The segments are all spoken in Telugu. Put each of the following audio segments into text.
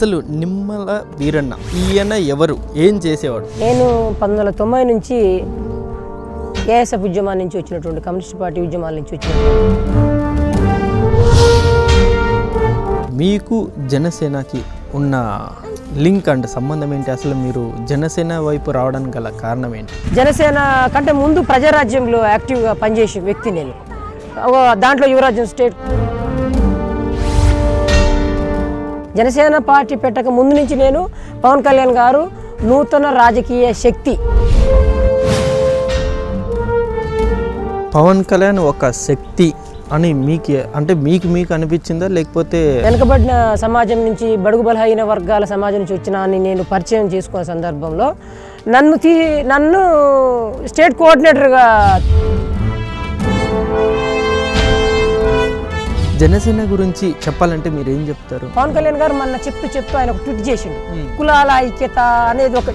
అసలు నిమ్మల వీరన్న ఈయన ఎవరు ఏం చేసేవాడు నేను పంతొమ్మిది వందల తొంభై నుంచి ఏఎస్ఎఫ్ ఉద్యమాల నుంచి వచ్చినటువంటి కమ్యూనిస్ట్ పార్టీ ఉద్యమాల నుంచి వచ్చినటువంటి మీకు జనసేనకి ఉన్న లింక్ అంటే సంబంధం ఏంటి అసలు మీరు జనసేన వైపు రావడానికి గల కారణం ఏంటి జనసేన కంటే ముందు ప్రజారాజ్యంలో యాక్టివ్గా పనిచేసే వ్యక్తి నేను ఒక దాంట్లో యువరాజ్యం స్టేట్ జనసేన పార్టీ పెట్టక ముందు నుంచి నేను పవన్ కళ్యాణ్ గారు నూతన రాజకీయ శక్తి పవన్ కళ్యాణ్ ఒక శక్తి అని మీకు అంటే మీకు మీకు అనిపించిందా లేకపోతే వెనుకబడిన సమాజం నుంచి బడుగు బలహీన వర్గాల సమాజం నుంచి వచ్చిన అని నేను పరిచయం చేసుకున్న సందర్భంలో నన్ను తీ నన్ను స్టేట్ కోఆర్డినేటర్గా జనసేన గురించి చెప్పాలంటే మీరు ఏం చెప్తారు పవన్ కళ్యాణ్ గారు మొన్న చెప్తూ చెప్తూ ఆయన ఒక ట్వీట్ చేసిండు కులాల ఐక్యత అనేది ఒక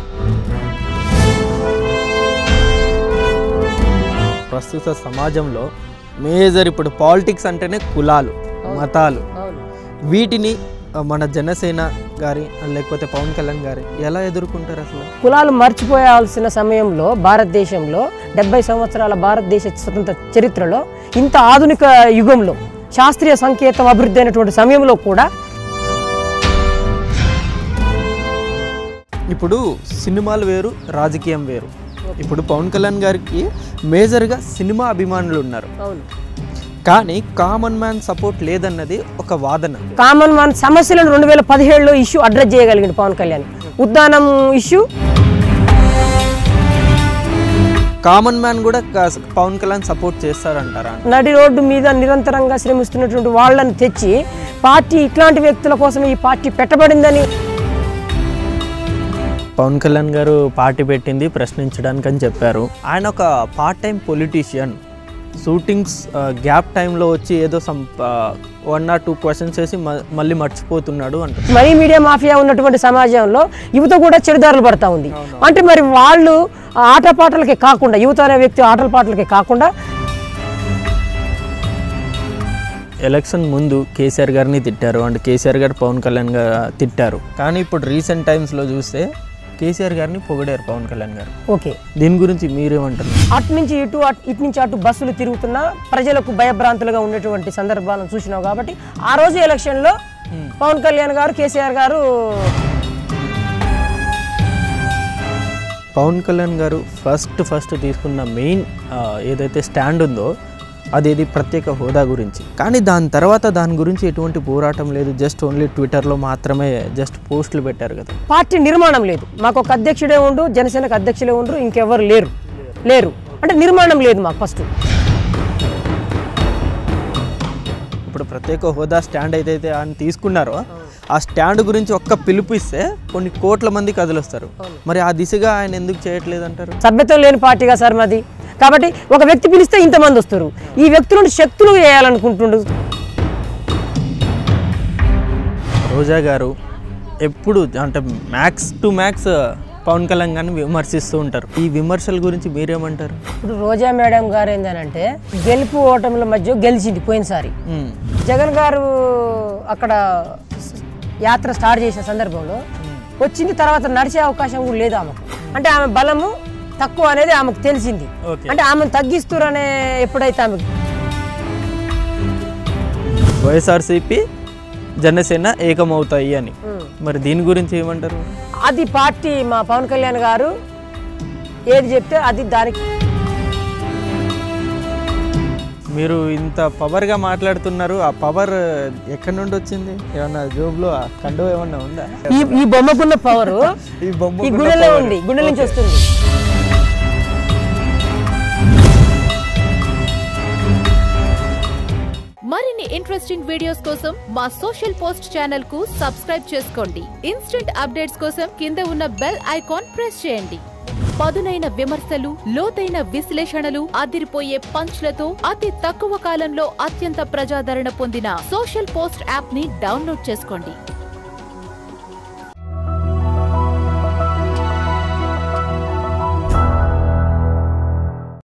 ప్రస్తుత సమాజంలో మేజర్ ఇప్పుడు పాలిటిక్స్ అంటేనే కులాలు మతాలు వీటిని ఆ, మన జనసేన గారి లేకపోతే పవన్ కళ్యాణ్ గారి ఎలా ఎదుర్కొంటారు అసలు కులాలు మర్చిపోయాల్సిన సమయంలో భారతదేశంలో డెబ్బై సంవత్సరాల భారతదేశ స్వతంత్ర చరిత్రలో ఇంత ఆధునిక యుగంలో శాస్త్రీయ సంకేతం అభివృద్ధి అయినటువంటి సమయంలో కూడా ఇప్పుడు సినిమాలు వేరు రాజకీయం వేరు ఇప్పుడు పవన్ కళ్యాణ్ గారికి మేజర్గా సినిమా అభిమానులు ఉన్నారు అవును కానీ కామన్ మ్యాన్ సపోర్ట్ లేదన్నది ఒక వాదన కామన్ మ్యాన్ సమస్యలను రెండు వేల పదిహేడులో ఇష్యూ అడ్రస్ చేయగలిగింది Pawan Kalyan Uddanam issue common man కూడా క- పవన్ కళ్యాణ్ సపోర్ట్ చేస్తారంటారా నడి రోడ్డు మీద నిరంతరంగా శ్రమిస్తున్నటువంటి వాళ్ళని తెచ్చి పార్టీ ఇట్లాంటి వ్యక్తుల కోసం ఈ పార్టీ పెట్టబడిందని పవన్ కళ్యాణ్ గారు పార్టీ పెట్టింది ప్రశ్నించడానికి అని చెప్పారు ఆయన ఒక part time politician shootings gap టైంలో వచ్చి ఏదో some one or two questions వేసి మ- మళ్ళీ మర్చిపోతున్నాడు అంటారు మరీ మీడియా మాఫియా ఉన్నటువంటి సమాజంలో యువత కూడా చెడుదారులు పడతా ఉంది అంటే మరి వాళ్ళు ఆటపాటలకి కాకుండా యువత అనే వ్యక్తి ఆటల పాటలకి కాకుండా ఎలక్షన్ ముందు కేసీఆర్ గారిని తిట్టారు అండ్ కేసీఆర్ గారు పవన్ కళ్యాణ్ గారు తిట్టారు కానీ ఇప్పుడు రీసెంట్ టైమ్స్లో చూస్తే కేసీఆర్ గారిని పొగిడారు పవన్ కళ్యాణ్ గారు ఓకే దీని గురించి మీరేమంటారు అటు నుంచి ఇటు అటు ఇటు నుంచి అటు బస్సులు తిరుగుతున్నా ప్రజలకు భయభ్రాంతులుగా ఉండేటువంటి సందర్భాలను చూసినావు కాబట్టి ఆ రోజు ఎలక్షన్లో పవన్ కళ్యాణ్ గారు కేసీఆర్ గారు పవన్ కళ్యాణ్ గారు ఫస్ట్ ఫస్ట్ తీసుకున్న మెయిన్ ఏదైతే స్టాండ్ ఉందో అదేది ప్రత్యేక హోదా గురించి కానీ దాని తర్వాత దాని గురించి ఎటువంటి పోరాటం లేదు జస్ట్ ఓన్లీ ట్విట్టర్లో మాత్రమే జస్ట్ పోస్టులు పెట్టారు కదా పార్టీ నిర్మాణం లేదు మాకు ఒక అధ్యక్షుడే ఉండు జనసేనకు అధ్యక్షులే ఉండ్రు ఇంకెవరు లేరు లేరు అంటే నిర్మాణం లేదు మాకు ఫస్ట్ ఇప్పుడు ప్రత్యేక హోదా స్టాండ్ ఏదైతే ఆయన తీసుకున్నారో ఆ స్టాండ్ గురించి ఒక్క పిలుపు ఇస్తే కొన్ని కోట్ల మంది కదిలొస్తారు మరి ఆ దిశగా ఆయన ఎందుకు చేయట్లేదు అంటారు సభ్యత్వం లేని పార్టీగా సార్ మాది కాబట్టి ఒక వ్యక్తి పిలిస్తే ఇంతమంది వస్తారు ఈ వ్యక్తులను శక్తులు చేయాలనుకుంటుండు రోజా గారు ఎప్పుడు అంటే max to max Pawan Kalyan గారిని విమర్శిస్తూ ఉంటారు ఈ విమర్శల గురించి మీరేమంటారు ఇప్పుడు రోజా మేడం గారు ఏంటంటే గెలుపు ఓటముల మధ్య గెలిచింది పోయినసారి మ్మ్. జగన్ గారు అక్కడ యాత్ర స్టార్ట్ చేసిన సందర్భంలో వచ్చింది తర్వాత నడిచే అవకాశం కూడా లేదు ఆమెకు అంటే ఆమె బలము తక్కువ అనేది ఆమెకు తెలిసింది ఓకే అంటే ఆమెను తగ్గిస్తురనే ఎప్పుడైతే ఆమెకు వైఎస్ఆర్సీపీ జనసేన ఏకమవుతాయి అని మరి దీని గురించి ఏమంటారు అది పార్టీ మా పవన్ కళ్యాణ్ గారు ఏది చెప్తే అది దానికి మీరు ఇంత పవర్గా మాట్లాడుతున్నారు ఆ పవర్ ఎక్కడి నుండి వచ్చింది ఏమన్నా జోబులో ఆ కండువ ఏమన్నా ఉందా ఈ ఈ బొమ్మకున్న పవర్ ఈ బొమ్మ ఈ గుండెలో ఉంది గుండె నుంచి వస్తుంది మరిన్ని ఇంట్రెస్టింగ్ వీడియోస్ కోసం మా సోషల్ పోస్ట్ ఛానల్ కు సబ్స్క్రైబ్ చేసుకోండి ఇన్స్టెంట్ అప్డేట్స్ కోసం కింద ఉన్న బెల్ ఐకాన్ ప్రెస్ చేయండి పదునైన విమర్శలు లోతైన విశ్లేషణలు అదిరిపోయే పంచ్లతో అతి తక్కువ కాలంలో అత్యంత ప్రజాదరణ పొందిన సోషల్ పోస్ట్ యాప్ ని డౌన్లోడ్ చేసుకోండి